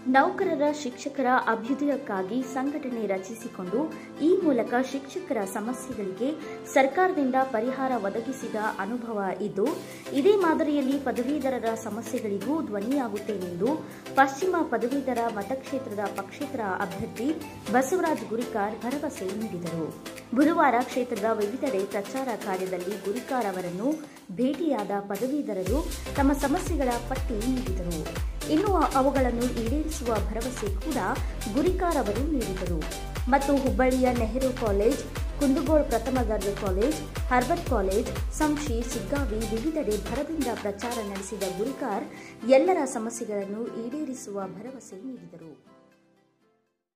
ನೌಕರರ ಶಿಕ್ಷಕರ ಅಭ್ಯುದಯಕ್ಕಾಗಿ ಸಂಘಟನೆ ರಚಿಸಿಕೊಂಡು ಈ ಮೂಲಕ ಶಿಕ್ಷಕರ ಸಮಸ್ಯೆಗಳಿಗೆ ಸರ್ಕಾರದಿಂದ ಪರಿಹಾರ ಒದಗಿಸಿದ ಅನುಭವ ಇದ್ದು ಇದೇ ಮಾದರಿಯಲ್ಲಿ ಪದವೀಧರರ ಸಮಸ್ಯೆಗಳಿಗೂ ಧ್ವನಿಯಾಗುತ್ತೇನೆಂದು ಪಶ್ಚಿಮ ಪದವೀಧರ ಮತಕ್ಷೇತ್ರದ ಪಕ್ಷೇತರ ಅಭ್ಯರ್ಥಿ ಬಸವರಾಜ್ ಗುರಿಕಾರ್ ಭರವಸೆ ನೀಡಿದರು ಬುಧವಾರ ಕ್ಷೇತ್ರದ ವಿವಿಧೆಡೆ ಪ್ರಚಾರ ಕಾರ್ಯದಲ್ಲಿ ಗುರಿಕಾರ್ ಅವರನ್ನು ಭೇಟಿಯಾದ ಪದವೀಧರರು ತಮ್ಮ ಸಮಸ್ಯೆಗಳ ಪಟ್ಟಿ ನೀಡಿದರು ಇನ್ನು ಅವುಗಳನ್ನು ಈಡೇರಿಸುವ ಭರವಸೆ ಕೂಡ ಗುರಿಕಾರ್ ಅವರು ನೀಡಿದರು ಮತ್ತು ಹುಬ್ಬಳ್ಳಿಯ ನೆಹರು ಕಾಲೇಜ್ ಕುಂದಗೋಳ ಪ್ರಥಮ ದರ್ಜೆ college Herbert college Samshi Siggavi ವಿವಿಧೆಡೆ ಭರದಿಂದ ಪ್ರಚಾರ ನಡೆಸಿದ ಗುರಿಕಾರ್ ಎಲ್ಲರ ಸಮಸ್ಯೆಗಳನ್ನು ಈಡೇರಿಸುವ ಭರವಸೆ ನೀಡಿದರು